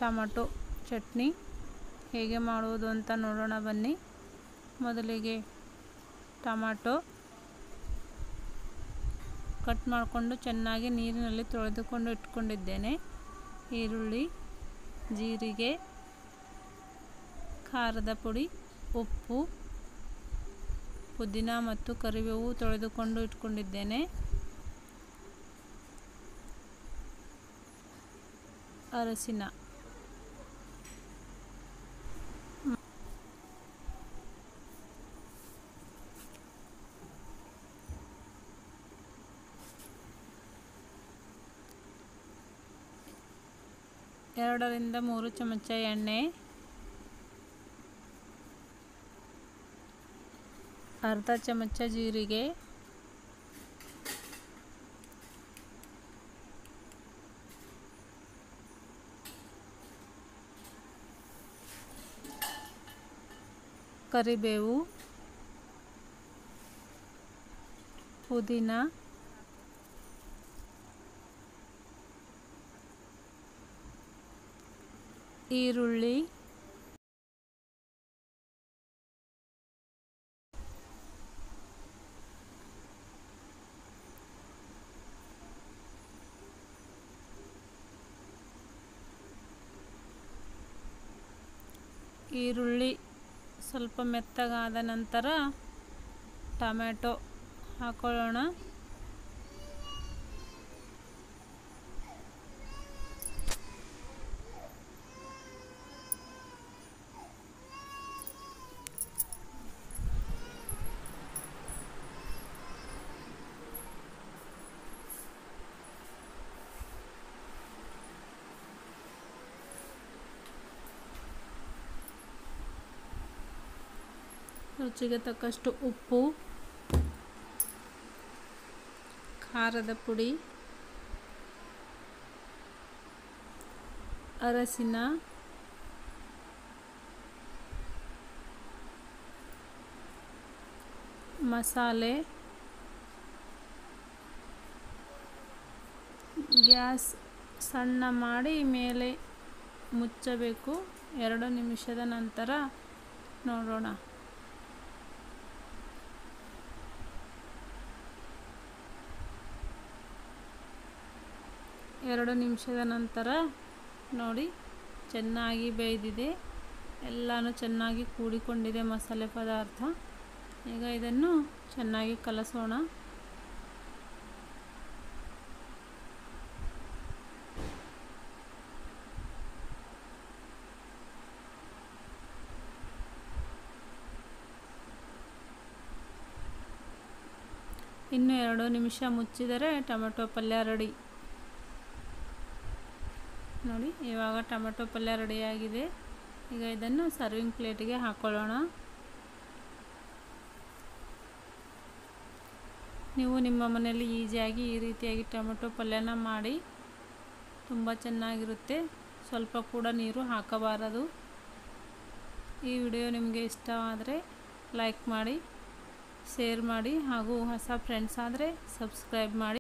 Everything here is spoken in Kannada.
ಟೊಮಟೊ ಚಟ್ನಿ ಹೇಗೆ ಮಾಡುವುದು ಅಂತ ನೋಡೋಣ ಬನ್ನಿ ಮೊದಲಿಗೆ ಟೊಮಾಟೊ ಕಟ್ ಮಾಡಿಕೊಂಡು ಚೆನ್ನಾಗಿ ನೀರಿನಲ್ಲಿ ತೊಳೆದುಕೊಂಡು ಇಟ್ಕೊಂಡಿದ್ದೇನೆ ಈರುಳ್ಳಿ ಜೀರಿಗೆ ಖಾರದ ಪುಡಿ ಉಪ್ಪು ಪುದೀನ ಮತ್ತು ಕರಿಬೇವು ತೊಳೆದುಕೊಂಡು ಇಟ್ಕೊಂಡಿದ್ದೇನೆ ಅರಸಿನ ಎರಡರಿಂದ ಮೂರು ಚಮಚ ಎಣ್ಣೆ ಅರ್ಧ ಚಮಚ ಜೀರಿಗೆ ಕರಿಬೇವು ಪುದೀನ ಈರುಳ್ಳಿ ಈರುಳ್ಳಿ ಸ್ವಲ್ಪ ಮೆತ್ತಗಾದ ನಂತರ ಟೊಮ್ಯಾಟೊ ಹಾಕೊಳ್ಳೋಣ ರುಚಿಗೆ ತಕ್ಕಷ್ಟು ಉಪ್ಪು ಖಾರದ ಪುಡಿ ಅರಸಿನ ಮಸಾಲೆ ಗ್ಯಾಸ್ ಸಣ್ಣ ಮಾಡಿ ಮೇಲೆ ಮುಚ್ಚಬೇಕು ಎರಡು ನಿಮಿಷದ ನಂತರ ನೋಡೋಣ ಎರಡು ನಿಮಿಷದ ನಂತರ ನೋಡಿ ಚೆನ್ನಾಗಿ ಬೇಯ್ದಿದೆ ಎಲ್ಲನೂ ಚೆನ್ನಾಗಿ ಕೂಡಿಕೊಂಡಿದೆ ಮಸಾಲೆ ಪದಾರ್ಥ ಈಗ ಇದನ್ನು ಚೆನ್ನಾಗಿ ಕಲಸೋಣ ಇನ್ನು ಎರಡು ನಿಮಿಷ ಮುಚ್ಚಿದರೆ ಟೊಮೆಟೊ ಪಲ್ಯ ರೆಡಿ ನೋಡಿ ಇವಾಗ ಟೊಮೆಟೊ ಪಲ್ಯ ರೆಡಿಯಾಗಿದೆ ಈಗ ಇದನ್ನು ಸರ್ವಿಂಗ್ ಪ್ಲೇಟಿಗೆ ಹಾಕ್ಕೊಳ್ಳೋಣ ನೀವು ನಿಮ್ಮ ಮನೆಯಲ್ಲಿ ಈಸಿಯಾಗಿ ಈ ರೀತಿಯಾಗಿ ಟೊಮೆಟೊ ಪಲ್ಯನ ಮಾಡಿ ತುಂಬ ಚೆನ್ನಾಗಿರುತ್ತೆ ಸ್ವಲ್ಪ ಕೂಡ ನೀರು ಹಾಕಬಾರದು ಈ ವಿಡಿಯೋ ನಿಮಗೆ ಇಷ್ಟವಾದರೆ ಲೈಕ್ ಮಾಡಿ ಶೇರ್ ಮಾಡಿ ಹಾಗೂ ಹೊಸ ಫ್ರೆಂಡ್ಸ್ ಆದರೆ ಸಬ್ಸ್ಕ್ರೈಬ್ ಮಾಡಿ